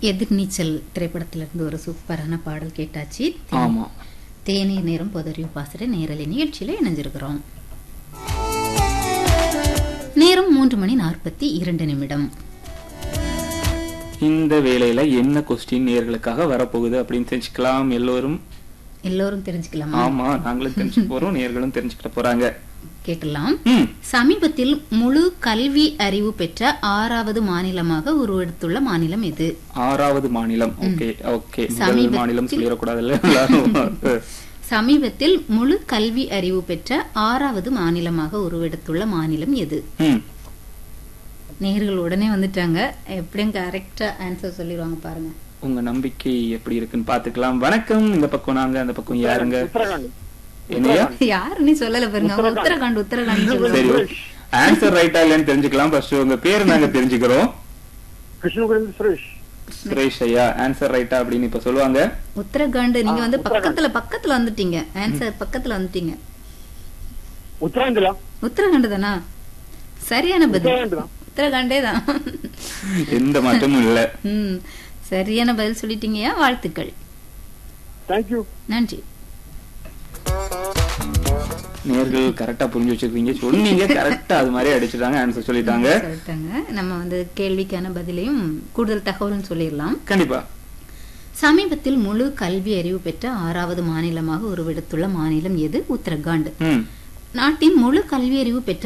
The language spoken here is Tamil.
எதிர்நீச்சல் திரைப்படத்திலிருந்து ஒரு சூப்பரான பாடல் கேட்டாச்சு ஆமா தேநீர் நேரம் பொதறிவு பாசற நேரலை நிகழ்ச்சியில இணைஞ்சிருக்கிறோம் நேரம் மூன்று மணி நாற்பத்தி இரண்டு நிமிடம் இந்த வேளையில என்ன கொஸ்டின் நேர்களுக்காக வரப்போகுது அப்படின்னு தெரிஞ்சுக்கலாம் எல்லோரும் எல்லோரும் தெரிஞ்சுக்கலாமா ஆமா நாங்களும் தெரிஞ்சுக்க போறோம் நேர்களும் தெரிஞ்சுக்கிட்ட போறாங்க கேட்கலாம் ம் சமீபத்தில் முழு கல்வி அறிவு பெற்ற ஆறாவது மாநிலமாக உருவெடுத்துள்ள மாநிலம் எது ஆறாவது மாநிலம் ஓகே ஓகே முதல் சமீபத்தில்- மாநிலம் சொல்லிடக்கூடாதுல்ல எல்லாரும் சமீபத்தில் முழு கல்வி அறிவு பெற்ற ஆறாவது மாநிலமாக உருவெடுத்துள்ள மாநிலம் எது ம் நேர்கள் உடனே வந்துட்டாங்க எப்படியும் கரெக்டா ஆன்சர் சொல்லிடுவாங்க பாருங்க உங்க நம்பிக்கை எப்படி இருக்குன்னு பாத்துக்கலாம் வணக்கம் இந்த பக்கம் நாங்க அந்த பக்கம் யாருங்க உத்தரகாண்ட் என்னையா யாருன்னு சொல்லல பாருங்க அவங்க உத்தரகாண்ட் உத்தரகாண்ட் சொல்லுவாங்க சரி ஆன்சர் ரைட்டா இல்லைன்னு தெரிஞ்சுக்கலாம் ஃபர்ஸ்ட் உங்க பேரு நாங்க தெரிஞ்சுக்கிறோம் கிருஷ்ணகுரந்த் சுரேஷ் சுரேஷ் ஐயா ஆன்சர் ரைட்டா அப்படின்னு இப்ப சொல்லுவாங்க உத்தரகாண்ட் நீங்க வந்து பக்கத்துல பக்கத்துல வந்துட்டீங்க ஆன்சர் பக்கத்துல வந்துட்டீங்க உத்தராந்திலா உத்தரகாண்ட் தானா சரியான பதில் உத்தரகாண்ட் தான் உத்தரகாண்டே தான் எந்த மாற்றமும் இல்ல ம் சரியான பதில் சொல்லிட்டீங்கயா வாழ்த்துக்கள் தேங்க்யூ நன்றி நேர்கள் கரெக்டா புரிஞ்சு வச்சிருக்கீங்க சொன்னீங்க கரெக்டா அது மாதிரி அடிச்சிட்டாங்க ஆன்சர் சொல்லிட்டாங்க சொல்லிட்டாங்க நம்ம வந்து கேள்விக்கான பதிலையும் கூடுதல் தகவலும் சொல்லிடலாம் கண்டிப்பா சமீபத்தில் முழு கல்வி அறிவு பெற்ற ஆறாவது மாநிலமாக உருவெடுத்துள்ள மாநிலம் எது உத்தரகாண்ட் ம் நாட்டின் முழு கல்வி அறிவு பெற்ற